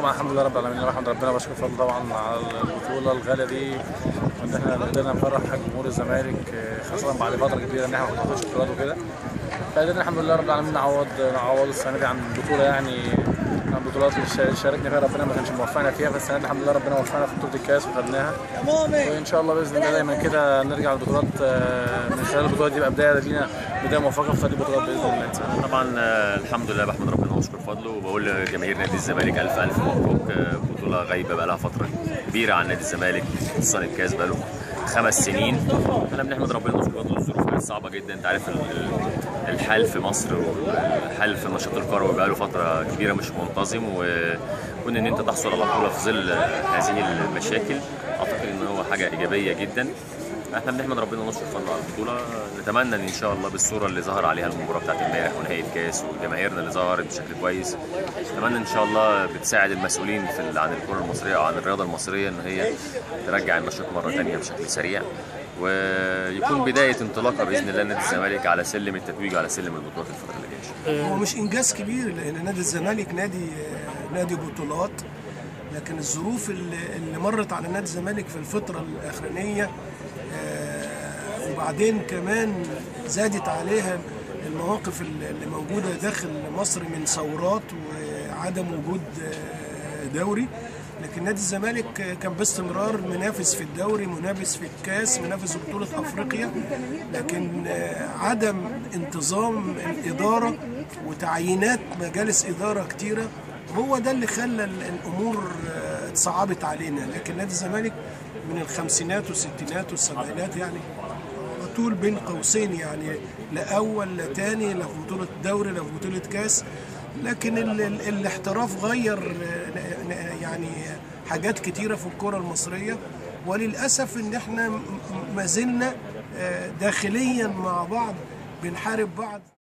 طبعا الحمد لله رب العالمين بحمد ربنا بشكر فضل طبعا على البطوله الغاليه دي وان احنا قدرنا نفرح جمهور الزمالك آه، خاصه بعد فتره كبيره ان احنا ما بناخدش بطولات وكده فقدرنا الحمد لله رب العالمين نعوض نعوض السنه دي عن بطوله يعني عن بطولات اللي شاركنا فيها ربنا ما كانش موفقنا فيها فالسنه دي الحمد لله ربنا وفقنا في بطوله الكاس وخدناها وان شاء الله باذن الله دايما كده نرجع البطولات آه، من خلال البطولات دي يبقى بدايه لينا بدايه موفقه في خد البطولات باذن الله طبعا آه، الحمد لله بحمد ربنا واشكر فضله وبقول لجماهير نادي الزمالك الف الف مبروك آه، بطوله غايبه بقى لها فتره كبيره عن نادي الزمالك خصوصا الكاس بقى له خمس سنين احنا بنحمد ربنا واشكر فضله الظروف كانت صعبه جدا انت عارف ال- ال- الحال في مصر والحال في النشاط الكروي بقى له فتره كبيره مش منتظم وكون ان انت تحصل على بطوله في ظل هذه المشاكل اعتقد ان هو حاجه ايجابيه جدا احنا بنحمد ربنا ونشكر فضله على البطوله نتمنى ان ان شاء الله بالصوره اللي ظهر عليها المباراه بتاعت امبارح ونهائي الكاس وجماهيرنا اللي ظهرت بشكل كويس نتمنى ان شاء الله بتساعد المسؤولين في ال- عن الكره المصريه او عن الرياضه المصريه ان هي ترجع النشاط مره ثانيه بشكل سريع ويكون بدايه انطلاقه باذن الله نادي الزمالك على سلم التتويج وعلى سلم البطولات الفتره اللي جايه هو مش انجاز كبير لان نادي الزمالك نادي نادي بطولات لكن الظروف اللي اللي مرت على نادي الزمالك في الفتره الاخرانيه آه، وبعدين كمان زادت عليها المواقف اللي اللي موجوده داخل مصر من ثورات وعدم وجود آه، دوري لكن نادي الزمالك كان باستمرار منافس في الدوري منافس في الكاس منافس في بطولة أفريقيا لكن آه، عدم انتظام الإدارة وتعيينات مجالس إدارة كتيرة هو ده اللي خلى ال- الأمور آه، اتصعبت علينا لكن نادي الزمالك من الخمسينات والستينات والسبعينات يعني على طول بين قوسين يعني لا أول لا تاني لا في بطولة دوري لا في بطولة كاس لكن ال ال الاحتراف غير آه، ن- يعني حاجات كتيرة في الكرة المصرية وللأسف إن إحنا م- م- ما زلنا آه، داخليا مع بعض بنحارب بعض